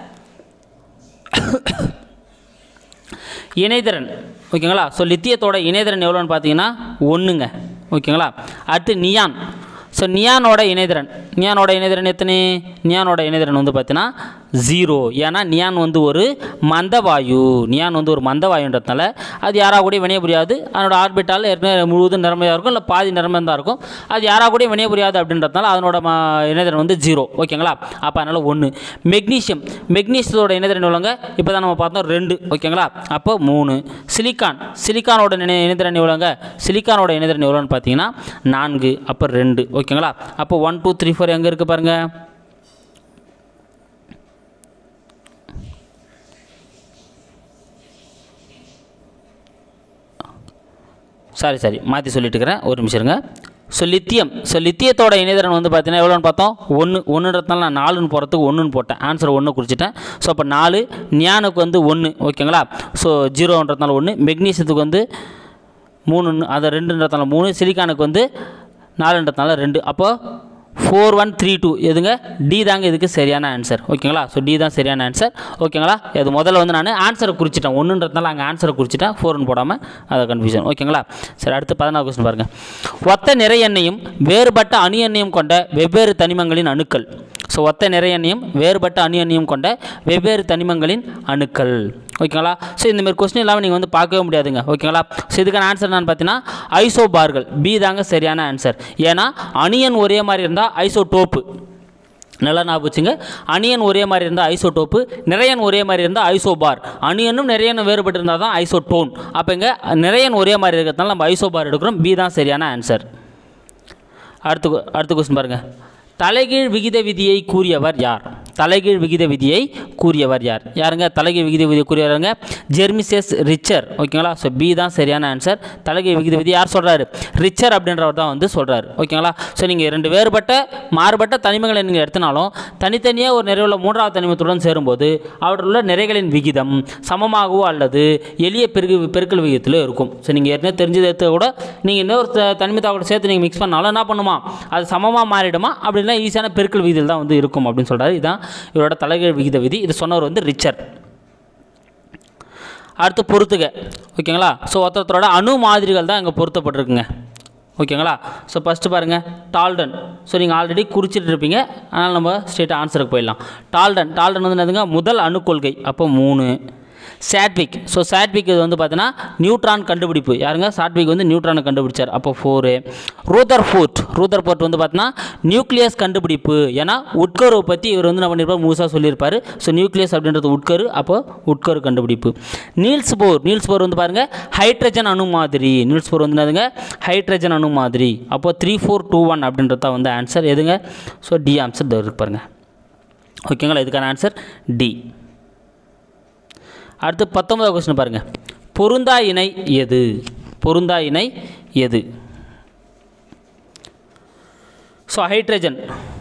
இணைதிறன் ஓகேங்களா ஸோ லித்தியத்தோட இணைதிறன் எவ்வளோன்னு பார்த்தீங்கன்னா ஒன்றுங்க ஓகேங்களா அடுத்து நியான் ஸோ நியானோட இணைதிறன் நியானோட இணைதிறன் எத்தனை நியானோட இணைதிறன் வந்து பார்த்தீங்கன்னா ஜீரோ ஏன்னா நியான் வந்து ஒரு மந்தவாயு நியான் வந்து ஒரு மந்தவாயுன்றதுனால அது யாராக கூட வினைய புரியாது அதனோட ஆர்பிட்டால் ஏற்கனவே முழுவதும் நிறமையாக இருக்கும் இல்லை பாதி நிறமையாக தான் இருக்கும் அது யாராக கூட வினைய புரியாது அப்படின்றதுனால அதனோட ம இணைதிறன் வந்து ஜீரோ ஓகேங்களா அப்போ அதனால் ஒன்று மெக்னீஷியம் மெக்னீஷியத்தோட இணைதிறன் எவ்வளோங்க இப்போ தான் நம்ம பார்த்தோம் ரெண்டு ஓகேங்களா அப்போ மூணு சிலிக்கான் சிலிக்கானோட இணை இணைதிறன் எவ்வளோங்க சிலிக்கானோட இணைதிறன் எவ்வளோன்னு பார்த்தீங்கன்னா நான்கு அப்போ ரெண்டு ஓகேங்களா அப்போ ஒன் டூ த்ரீ ஃபோர் எங்கே இருக்குது பாருங்கள் சாரி சாரி மாற்றி சொல்லிட்டு இருக்கிறேன் ஒரு நிமிஷம் இருங்க ஸோ லித்தியம் ஸோ லித்தியத்தோட இணைதிறன் வந்து பார்த்தீங்கன்னா எவ்வளோன்னு பார்த்தோம் ஒன்று ஒன்றுன்றதுனால நான் நாலுன்னு போகிறதுக்கு ஒன்றுன்னு போட்டேன் ஆன்சர் ஒன்று குறிச்சிட்டேன் ஸோ அப்போ நாலு நியானுக்கு வந்து ஒன்று ஓகேங்களா ஸோ ஜீரோன்றதுனால ஒன்று மெக்னீசியத்துக்கு வந்து மூணுன்னு அதை ரெண்டுன்றதுனால மூணு சிலிக்கானுக்கு வந்து நாலுன்றதுனால ரெண்டு அப்போது ஃபோர் ஒன் த்ரீ டூ எதுங்க டி தாங்க இதுக்கு சரியான ஆன்சர் ஓகேங்களா ஸோ டி தான் சரியான ஆன்சர் ஓகேங்களா இது முதல்ல வந்து நான் ஆன்சரை குறிச்சிட்டேன் ஒன்றுன்றதுனால அங்கே ஆன்சரை குறிச்சிட்டேன் ஃபோர்னு போடாமல் அதை கன்ஃபியூஷன் ஓகேங்களா சரி அடுத்து பதினாறு கொஸ்டின் பாருங்கள் ஒத்த நிறை எண்ணையும் வேறுபட்ட அணு எண்ணையும் கொண்ட வெவ்வேறு தனிமங்களின் அணுக்கள் ஸோ ஒத்த நிறை எண்ணையும் வேறுபட்ட அணு எண்ணையும் கொண்ட வெவ்வேறு தனிமங்களின் அணுக்கள் ஓகேங்களா ஸோ இந்தமாரி கொஸ்டின் இல்லாமல் நீங்கள் வந்து பார்க்கவே முடியாதுங்க ஓகேங்களா ஸோ இதுக்கான ஆன்சர் என்னன்னு பார்த்தீங்கன்னா ஐசோபார்கள் பி தாங்க சரியான ஆன்சர் ஏன்னா அணியன் ஒரே மாதிரி இருந்தால் ஐசோடோப்பு நல்லா ஞாபகம் வச்சுங்க அணியன் ஒரே மாதிரி இருந்தால் ஐசோடோப்பு நிறையன் ஒரே மாதிரி இருந்தால் ஐசோபார் அணியனும் நிறையனும் வேறுபட்டு இருந்தால் தான் ஐசோடோன் அப்போ இங்கே நிறையன் ஒரே மாதிரி இருக்கிறதுனால நம்ம ஐசோபார் எடுக்கிறோம் பி தான் சரியான ஆன்சர் அடுத்து கொ- அடுத்த கொஸ்டின் பாருங்கள் தலைகீழ் விகித விதியை கூறியவர் யார் தலைகீழ் விகித விதியை கூறியவர் யார் யாருங்க தலைகீழ் விகித விதியை கூறியவருங்க ஜெர்மிசஸ் ரிச்சர் ஓகேங்களா ஸோ பி தான் சரியான ஆன்சர் தலைகீழ் விகித விதி யார் சொல்கிறாரு ரிச்சர் அப்படின்றவர் தான் வந்து சொல்கிறாரு ஓகேங்களா ஸோ நீங்கள் ரெண்டு வேறுபட்ட மாறுபட்ட தனிமங்களை நீங்கள் எடுத்தினாலும் தனித்தனியாக ஒரு நிறைவுள்ள மூன்றாவது தனிமத்துடன் சேரும்போது அவற்றில் உள்ள நிறைகளின் விகிதம் சமமாகவோ அல்லது எளிய பெருக்கு பெருக்கல் விகிதத்தில் இருக்கும் ஸோ நீங்கள் ஏற்கனவே தெரிஞ்சதை எடுத்து கூட நீங்கள் இன்னொரு த- தனிமத்தை கூட சேர்த்து நீங்கள் மிக்ஸ் பண்ணாலும் என்ன பண்ணுமா அது சமமாக மாறிடுமா அப்படின்னா ஈஸியான பெருக்கல் விகிதத்தில் தான் வந்து இருக்கும் அப்படின்னு சொல்கிறாரு இதுதான் இவரோட தலைகீழ் விகித விதி இது சொன்னவர் வந்து ரிச்சர் அடுத்து பொறுத்துக ஓகேங்களா ஸோ ஒருத்தரோட அணு மாதிரிகள் தான் இங்கே பொருத்தப்பட்டிருக்குங்க ஓகேங்களா ஸோ ஃபஸ்ட்டு பாருங்கள் டால்டன் ஸோ நீங்கள் ஆல்ரெடி குறிச்சிட்டு இருப்பீங்க அதனால் நம்ம ஸ்ட்ரெயிட்டாக ஆன்சருக்கு போயிடலாம் டால்டன் டால்டன் வந்து என்னதுங்க முதல் அணு கொள்கை அப்போ மூணு சாட்விக் ஸோ சாட்விக் இது வந்து பார்த்தீங்கன்னா நியூட்ரான் கண்டுபிடிப்பு யாருங்க சாட்விக் வந்து நியூட்ரானை கண்டுபிடிச்சார் அப்போ four Rutherford Rutherford வந்து பார்த்தீங்கன்னா நியூக்ளியஸ் கண்டுபிடிப்பு ஏன்னா உட்கருவை பற்றி இவர் வந்து என்ன பண்ணியிருப்பார் முழுசாக சொல்லியிருப்பார் ஸோ நியூக்ளியஸ் அப்படின்றது உட்கரு அப்போ உட்கரு கண்டுபிடிப்பு நீல்ஸ் போர் நீல்ஸ் போர் வந்து பாருங்கள் ஹைட்ரஜன் அணு மாதிரி நீல்ஸ் போர் வந்து என்னதுங்க ஹைட்ரஜன் அணு மாதிரி அப்போ த்ரீ ஃபோர் டூ ஒன் அப்படின்றது தான் வந்து ஆன்சர் எதுங்க ஸோ டி ஆன்சர் இருக்கு பாருங்க ஓகேங்களா இதுக்கான ஆன்சர் டி அடுத்து பத்தொன்பதாவது கொஸ்டின் பாருங்கள் பொருந்தா இணை எது பொருந்தா இணை எது so hydrogen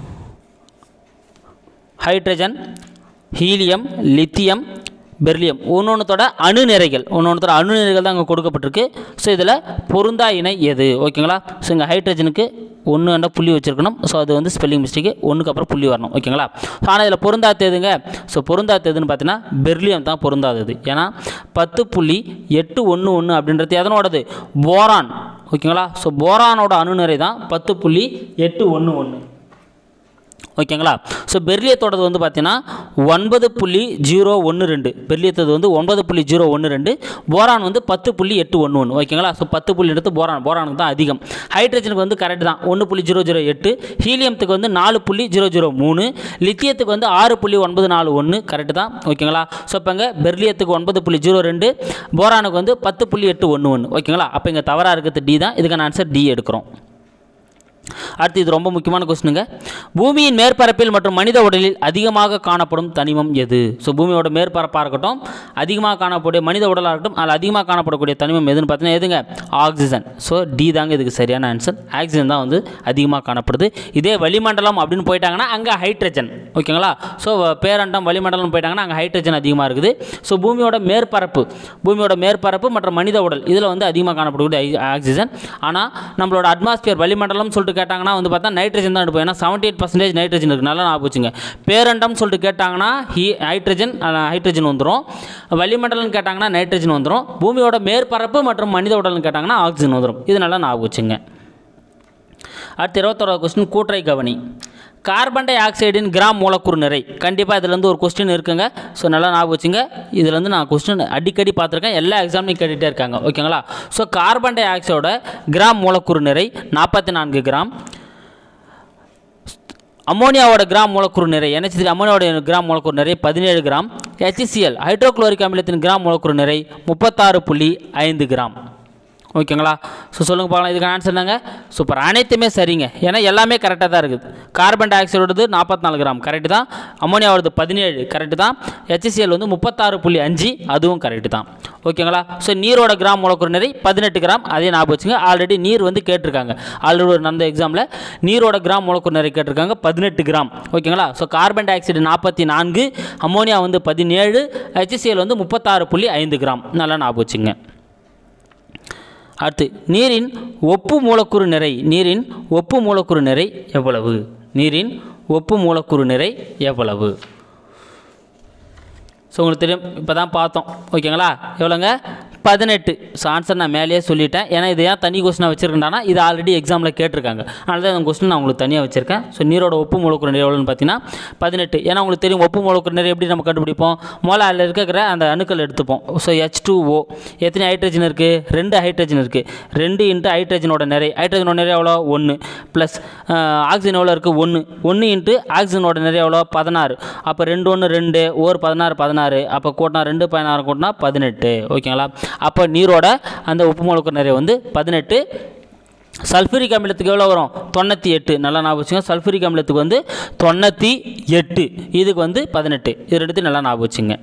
hydrogen helium lithium beryllium ஒன்று ஒன்றத்தோட அணு நிறைகள் ஒன்று ஒன்றத்தோட அணு நிறைகள் தான் அங்கே கொடுக்கப்பட்டிருக்கு ஸோ இதில் பொருந்தா இணை எது ஓகேங்களா ஸோ இங்கே ஹைட்ரஜனுக்கு ஒன்று என்ன புள்ளி வச்சுருக்கணும் ஸோ அது வந்து ஸ்பெல்லிங் மிஸ்டேக்கு ஒன்றுக்கு அப்புறம் புள்ளி வரணும் ஓகேங்களா ஸோ ஆனால் இதில் பொருந்தாத்ததுங்க ஸோ பொருந்தாத்ததுன்னு பார்த்தீங்கன்னா பெர்லியம் தான் பொருந்தாதது ஏன்னா பத்து புள்ளி எட்டு ஒன்று ஒன்று அப்படின்றது எதனோடது போரான் ஓகேங்களா ஸோ போரானோட அணுநிறை தான் பத்து புள்ளி எட்டு ஒன்று ஒன்று ஓகேங்களா ஸோ பெர்லியத்தோடது வந்து பார்த்தீங்கன்னா ஒன்பது புள்ளி ஜீரோ ஒன்று ரெண்டு பெர்லியத்தது வந்து ஒன்பது புள்ளி ஜீரோ ஒன்று ரெண்டு போரான் வந்து பத்து புள்ளி எட்டு ஒன்று ஒன்று ஓகேங்களா ஸோ பத்து புள்ளி எடுத்து போரான் போரானுக்கு தான் அதிகம் ஹைட்ரஜனுக்கு வந்து கரெக்ட் தான் ஒன்று புள்ளி ஜீரோ ஜீரோ எட்டு ஹீலியத்துக்கு வந்து நாலு புள்ளி ஜீரோ ஜீரோ மூணு லித்தியத்துக்கு வந்து ஆறு புள்ளி ஒன்பது நாலு ஒன்று கரெக்டு தான் ஓகேங்களா ஸோ இப்போ இங்கே பெர்லியத்துக்கு ஒன்பது புள்ளி ஜீரோ ரெண்டு போரானுக்கு வந்து பத்து புள்ளி எட்டு ஒன்று ஒன்று ஓகேங்களா அப்போ இங்கே தவறாக இருக்கிறது டி தான் இதுக்கான ஆன்சர் டி எடுக்கிறோம் அடுத்து இது ரொம்ப முக்கியமான கொஸ்டினுங்க பூமியின் மேற்பரப்பில் மற்றும் மனித உடலில் அதிகமாக காணப்படும் தனிமம் எது ஸோ பூமியோட மேற்பரப்பாக இருக்கட்டும் அதிகமாக காணக்கூடிய மனித உடலாக இருக்கட்டும் அதில் அதிகமாக காணப்படக்கூடிய தனிமம் எதுன்னு பார்த்தீங்கன்னா எதுங்க ஆக்சிஜன் ஸோ டி தாங்க இதுக்கு சரியான ஆன்சர் ஆக்சிஜன் தான் வந்து அதிகமாக காணப்படுது இதே வளிமண்டலம் அப்படின்னு போயிட்டாங்கன்னா அங்கே ஹைட்ரஜன் ஓகேங்களா ஸோ பேரண்டம் வளிமண்டலம் போயிட்டாங்கன்னா அங்கே ஹைட்ரஜன் அதிகமாக இருக்குது ஸோ பூமியோட மேற்பரப்பு பூமியோட மேற்பரப்பு மற்றும் மனித உடல் இதில் வந்து அதிகமாக காணப்படக்கூடிய ஐ- ஆக்சிஜன் ஆனால் நம்மளோட அட்மாஸ்பியர் வளிமண்டலம் சொல்லிட்டு கேட்டாங்கன்னா வந்து பார்த்தா நைட்ரஜன் தான் எடுப்போம் ஏன்னா செவன்டி எயிட் பர்சன்டேஜ் நைட்ரஜன் இருக்குது நல்லா ஞாபகம் வச்சுங்க பேரண்டம் சொல்லிட்டு கேட்டாங்கன்னா ஹீ ஹைட்ரஜன் ஹைட்ரஜன் வந்துடும் வளிமண்டலம் கேட்டாங்கன்னா நைட்ரஜன் வந்துடும் பூமியோட மேற்பரப்பு மற்றும் மனித உடல்னு கேட்டாங்கன்னா ஆக்சிஜன் வந்துடும் இது நல்லா ஞாபகம் வச்சுங்க அடுத்து இருபத்தோராவது கொஸ்டின் கூற்றை கவனி கார்பன் டை ஆக்சைடின் கிராம் மூலக்கூறு நிறை கண்டிப்பாக இதுலேருந்து ஒரு கொஸ்டின் இருக்குங்க ஸோ நல்லா ஞாபகம் வச்சுங்க இதுலேருந்து நான் கொஸ்டின் அடிக்கடி பார்த்துருக்கேன் எல்லா எக்ஸாம்லையும் கேட்டுகிட்டே இருக்காங்க ஓகேங்களா ஸோ கார்பன் டை ஆக்சைடோட கிராம் மூலக்கூறு நிறை நாற்பத்தி நான்கு கிராம் அம்மோனியாவோட கிராம் மூலக்கூறு நிறை NH3 அம்மோனியாவோட கிராம் மூலக்கூறு நிறை பதினேழு கிராம் HCl ஹைட்ரோகுளோரிக் அமிலத்தின் கிராம் மூலக்கூறு நிறை முப்பத்தாறு புள்ளி ஐந்து கிராம் ஓகேங்களா ஸோ சொல்லுங்கள் பார்க்கலாம் இதுக்கு ஆன்சர் என்னங்க சூப்பர் அனைத்துமே சரிங்க ஏன்னா எல்லாமே கரெக்டாக தான் இருக்குது கார்பன் டை ஆக்சைடோடது நாற்பத்தி நாலு கிராம் கரெக்டு தான் அம்மோனியாவோடது பதினேழு கரெக்டு தான் HCl வந்து முப்பத்தாறு புள்ளி அஞ்சு அதுவும் கரெக்டு தான் ஓகேங்களா ஸோ நீரோட கிராம் மூலக்கூறு நிறை பதினெட்டு கிராம் அதே ஞாபகம் வச்சுங்க ஆல்ரெடி நீர் வந்து கேட்டிருக்காங்க ஆல்ரெடி ஒரு நடந்த எக்ஸாமில் நீரோட கிராம் மூலக்கூறு நிறை கேட்டிருக்காங்க பதினெட்டு கிராம் ஓகேங்களா ஸோ கார்பன் டை ஆக்சைடு நாற்பத்தி நான்கு அம்மோனியா வந்து பதினேழு HCl வந்து முப்பத்தாறு புள்ளி ஐந்து கிராம் நல்லா ஞாபகம் வச்சுங்க அடுத்து நீரின் ஒப்பு மூலக்கூறு நிறை நீரின் ஒப்பு மூலக்கூறு நிறை எவ்வளவு நீரின் ஒப்பு மூலக்கூறு நிறை எவ்வளவு ஸோ உங்களுக்கு தெரியும் இப்போ தான் பார்த்தோம் ஓகேங்களா எவ்வளோங்க பதினெட்டு ஸோ ஆன்சர் நான் மேலேயே சொல்லிட்டேன் ஏன்னா இது ஏன் தனி கொஸ்டினாக வச்சுருக்கேன்டானா இது ஆல்ரெடி எக்ஸாமில் கேட்டிருக்காங்க அதனால தான் இந்த கொஸ்டின் நான் உங்களுக்கு தனியாக வச்சுருக்கேன் ஸோ நீரோட ஒப்பு மூலக்கூறு நிறை எவ்வளோன்னு பார்த்தீங்கன்னா பதினெட்டு ஏன்னா உங்களுக்கு தெரியும் ஒப்பு மூலக்கூறு நிறை எப்படி நம்ம கண்டுபிடிப்போம் முதல்ல அதில் இருக்கிற அந்த அணுக்கள் எடுத்துப்போம் ஸோ ஹெச் டூ ஓ எத்தனை ஹைட்ரஜன் இருக்குது ரெண்டு ஹைட்ரஜன் இருக்குது ரெண்டு இன்ட்டு ஹைட்ரஜனோட நிறை ஹைட்ரஜனோட நிறை எவ்வளோ ஒன்று ப்ளஸ் ஆக்சிஜன் எவ்வளோ இருக்குது ஒன்று ஒன்று இன்ட்டு ஆக்சிஜனோட நிறை எவ்வளோ பதினாறு அப்போ ரெண்டு ஒன்று ரெண்டு ஒரு பதினாறு பதினாறு அப்போ கூட்டினா ரெண்டு பதினாறு கூட்டினா பதினெட்டு ஓகேங்களா அப்போ நீரோட அந்த உப்பு மூலக்கூறு நிறை வந்து பதினெட்டு சல்ஃபூரிக் அமிலத்துக்கு எவ்வளோ வரும் தொண்ணூற்றி எட்டு நல்லா ஞாபகம் வச்சுங்க சல்ஃபூரிக் அமிலத்துக்கு வந்து தொண்ணூற்றி எட்டு இதுக்கு வந்து பதினெட்டு இது ரெண்டுத்தையும் நல்லா ஞாபகம் வச்சுங்க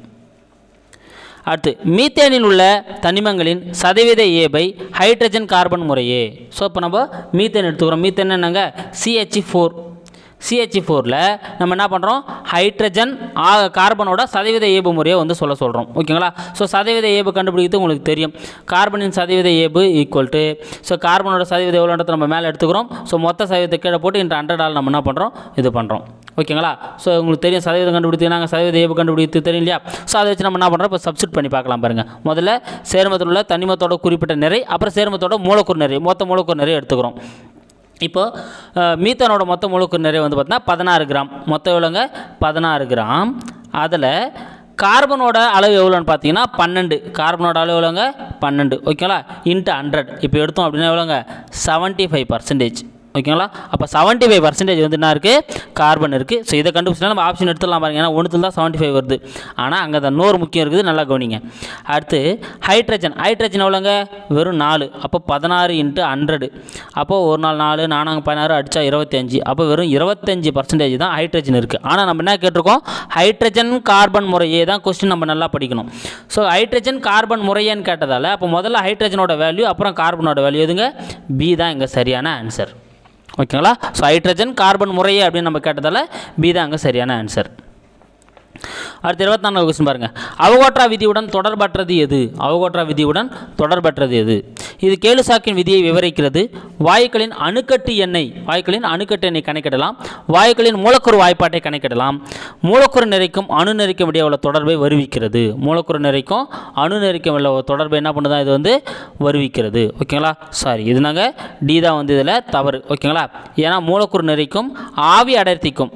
அடுத்து மீத்தேனில் உள்ள தனிமங்களின் சதவீத ஏபை ஹைட்ரஜன் கார்பன் முறையே ஸோ இப்போ நம்ம மீத்தேன் எடுத்துக்கிறோம் மீத்தேன் என்னங்க சிஹெச் ஃபோர் சிஹெச் ஃபோரில் நம்ம என்ன பண்ணுறோம் ஹைட்ரஜன் ஆ- கார்பனோட சதவீத ஏபு முறையை வந்து சொல்ல சொல்கிறோம் ஓகேங்களா ஸோ சதவீத ஏபு கண்டுபிடிக்கிறது உங்களுக்கு தெரியும் கார்பனின் சதவீத ஏபு ஈக்குவல் டு ஸோ கார்பனோட சதவீதம் எவ்வளோன்றதை நம்ம மேலே எடுத்துக்கிறோம் ஸோ மொத்த சதவீதத்தை கீழே போட்டு இன்று ஹண்ட்ரட் ஆள் நம்ம என்ன பண்ணுறோம் இது பண்ணுறோம் ஓகேங்களா ஸோ உங்களுக்கு தெரியும் சதவீதம் கண்டுபிடித்து நாங்கள் சதவீத ஏபு கண்டுபிடித்து தெரியும் இல்லையா ஸோ அதை வச்சு நம்ம என்ன பண்ணுறோம் இப்போ சப்ஸ்டிட் பண்ணி பார்க்கலாம் பாருங்கள் முதல்ல சேர்மத்தில் உள்ள தனிமத்தோட குறிப்பிட்ட நிறை அப்புறம் சேர்மத்தோட மூலக்கூறு நிறை மொத்த மூலக்கூறு நிறை எடுத்துக்கிறோம் இப்போ அஹ், மீத்தனோட மொத்த மூலக்கூறு நிறைய வந்து பார்த்தீங்கன்னா பதினாறு கிராம் மொத்தம் எவ்வளோங்க பதினாறு கிராம் அதில் கார்பனோட அளவு எவ்வளோன்னு பார்த்தீங்கன்னா பன்னெண்டு கார்பனோட அளவு எவ்வளோங்க பன்னெண்டு ஓகேங்களா இன்ட்டு ஹண்ட்ரட் இப்போ எடுத்தோம் அப்படின்னா எவ்வளோங்க செவன்ட்டி ஃபைவ் பர்சன்டேஜ் ஓகேங்களா அப்போ செவன்ட்டி ஃபைவ் பர்சன்டேஜ் வந்து என்ன இருக்குது கார்பன் இருக்குது ஸோ இதை கண்டுபிடிச்சா நம்ம ஆப்ஷன் எடுத்துடலாம் பாருங்க ஏன்னா ஒன்றுத்துல தான் செவன்ட்டி ஃபைவ் வருது ஆனால் அங்கே அந்த நூறு முக்கியம் இருக்குது நல்லா கவனிங்க அடுத்து ஹைட்ரஜன் ஹைட்ரஜன் எவ்வளோங்க வெறும் நாலு அப்போ பதினாறு இன்ட்டு ஹண்ட்ரடு அப்போ ஒரு நாள் நாலு நானாங்க பதினாறு அடித்தா இருபத்தஞ்சி அப்போ வெறும் இருபத்தஞ்சி பர்சன்டேஜ் தான் ஹைட்ரஜன் இருக்குது ஆனால் நம்ம என்ன கேட்டிருக்கோம் ஹைட்ரஜன் கார்பன் முறையே தான் கொஸ்டின் நம்ம நல்லா படிக்கணும் ஸோ ஹைட்ரஜன் கார்பன் முறையேன்னு கேட்டதால் அப்போ முதல்ல ஹைட்ரஜனோட வேல்யூ அப்புறம் கார்பனோட வேல்யூ எதுங்க பி தான் இங்கே சரியான ஆன்சர் ஓகேங்களா ஸோ ஹைட்ரஜன் கார்பன் முறையே அப்படின்னு நம்ம கேட்டதால் பி தான் அங்கே சரியான ஆன்சர் அடுத்து இருபத்தி நான்கு கொஸ்டின் பாருங்க அவகோட்ரா விதியுடன் தொடர்பற்றது எது அவகோட்ரா விதியுடன் தொடர்பற்றது எது இது கேலுசாக்கின் விதியை விவரிக்கிறது வாயுக்களின் அணுக்கட்டு எண்ணெய் வாயுக்களின் அணுக்கட்டு எண்ணெய் கணக்கிடலாம் வாயுக்களின் மூலக்கூறு வாய்ப்பாட்டை கணக்கிடலாம் மூலக்கூறு நிறைக்கும் அணு நிறைக்கும் இடையே உள்ள தொடர்பை வருவிக்கிறது மூலக்கூறு நிறைக்கும் அணு நிறைக்கும் உள்ள தொடர்பை என்ன பண்ணுதா இது வந்து வருவிக்கிறது ஓகேங்களா சாரி இது நாங்கள் டி தான் வந்து இதில் தவறு ஓகேங்களா ஏன்னா மூலக்கூறு நிறைக்கும் ஆவி அடர்த்திக்கும்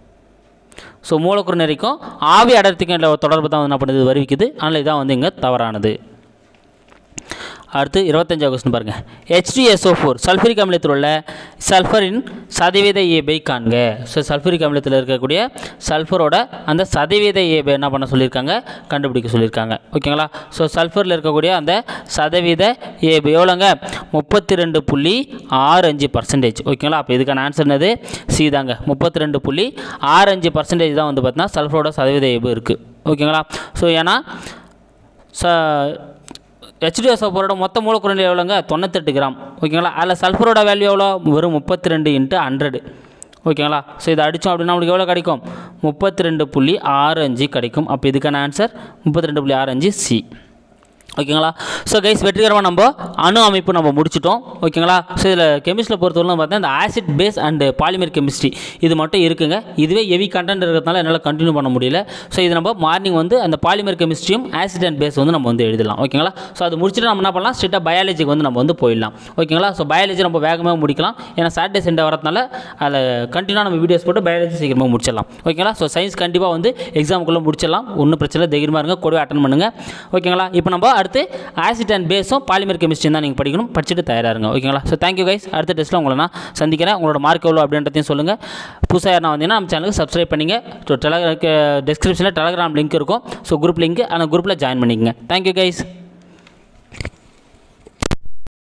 ஸோ மூலக்கூறு நிறைக்கும் ஆவி அடர்த்திக்கும் உள்ள தொடர்பு தான் வந்து என்ன பண்ணுது வருவிக்குது அதனால் இதான் வந்து இங்கே தவறானது அடுத்து இருபத்தஞ்சாவது கொஸ்டின் பாருங்கள் ஹெச்டிஎஸ்ஓ ஃபோர் சல்ஃபரிக் அமிலத்தில் உள்ள சல்ஃபரின் சதவீத ஏபை காண்க ஸோ சல்ஃபரிக் அமிலத்தில் இருக்கக்கூடிய சல்ஃபரோட அந்த சதவீத ஏபை என்ன பண்ண சொல்லியிருக்காங்க கண்டுபிடிக்க சொல்லியிருக்காங்க ஓகேங்களா ஸோ சல்ஃபரில் இருக்கக்கூடிய அந்த சதவீத ஏபு எவ்வளோங்க முப்பத்தி ரெண்டு புள்ளி ஆறு அஞ்சு பர்சன்டேஜ் ஓகேங்களா அப்போ இதுக்கான ஆன்சர் என்னது சி தாங்க முப்பத்தி ரெண்டு புள்ளி ஆறு அஞ்சு பர்சன்டேஜ் தான் வந்து பார்த்தீங்கன்னா சல்ஃபரோட சதவீத ஏபு இருக்குது ஓகேங்களா ஸோ ஏன்னா ச ஹெச்டிஎஸ் சல்ஃபரோட மொத்த மூலக்கூறு நிலை எவ்வளோங்க தொண்ணூத்தெட்டு கிராம் ஓகேங்களா அதில் சல்ஃபரோட வேல்யூ எவ்வளோ வெறும் முப்பத்தி ரெண்டு இன்ட்டு ஹண்ட்ரடு ஓகேங்களா ஸோ இதை அடித்தோம் அப்படின்னா நம்மளுக்கு எவ்வளோ கிடைக்கும் முப்பத்தி ரெண்டு புள்ளி ஆறு அஞ்சு கிடைக்கும் அப்போ இதுக்கான ஆன்சர் முப்பத்தி ரெண்டு புள்ளி ஆறு அஞ்சு சி ஓகேங்களா ஸோ கைஸ் வெற்றிகரமாக நம்ம அணு அமைப்பு நம்ம முடிச்சிட்டோம் ஓகேங்களா ஸோ இதில் கெமிஸ்ட்ரியில் பொறுத்தவரைக்கும் பார்த்தா இந்த acid base and polymer chemistry இது மட்டும் இருக்குங்க இதுவே ஹெவி கண்டென்ட் இருக்கிறதுனால என்னால் கண்டினியூ பண்ண முடியல ஸோ இது நம்ம மார்னிங் வந்து அந்த பாலிமர் கெமிஸ்ட்ரியும் ஆசிட் அண்ட் பேஸ் வந்து நம்ம வந்து எழுதலாம் ஓகேங்களா ஸோ அது முடிச்சுட்டு நம்ம என்ன பண்ணலாம் ஸ்ட்ரிக்டாக பயாலஜிக்கு வந்து நம்ம வந்து போயிடலாம் ஓகேங்களா ஸோ பயாலஜி நம்ம வேகமாக முடிக்கலாம் ஏன்னா சாட்டர்டே சண்டே வரதுனால அதில் கண்டினியூ நம்ம வீடியோஸ் போட்டு பயாலஜி சீக்கிரமாக முடிச்சிடலாம் ஓகேங்களா ஸோ சயின்ஸ் கண்டிப்பாக வந்து எக்ஸாமுக்குள்ளே முடிச்சிடலாம் ஒன்றும் பிரச்சனை இல்லை தைரியமாக இருங்க கூடவே அட்டன் பண்ணுங்கள் ஓகேங்களா இப்போ நம்ம அடுத்து ஆசிட் அண்ட் பேஸும் பாலிமர் கெமிஸ்ட்ரி தான் நீங்கள் படிக்கணும் படிச்சுட்டு தயாராக இருங்க ஓகேங்களா ஸோ தேங்க்யூ கைஸ் அடுத்த டெஸ்ட்டில் உங்களை நான் சந்திக்கிறேன் உங்களோட மார்க் எவ்வளோ அப்படின்றதையும் சொல்லுங்கள் புதுசாக யாரா வந்தீங்கன்னா நம்ம சேனலுக்கு சப்ஸ்கிரைப் பண்ணிங்க ஸோ டெலகிராம் டிஸ்கிரிப்ஷனில் டெலகிராம் லிங்க் இருக்கும் ஸோ குரூப் லிங்க் அந்த குரூப்பில் ஜாயின் பண்ணிக்கங்க தேங்க்யூ கைஸ்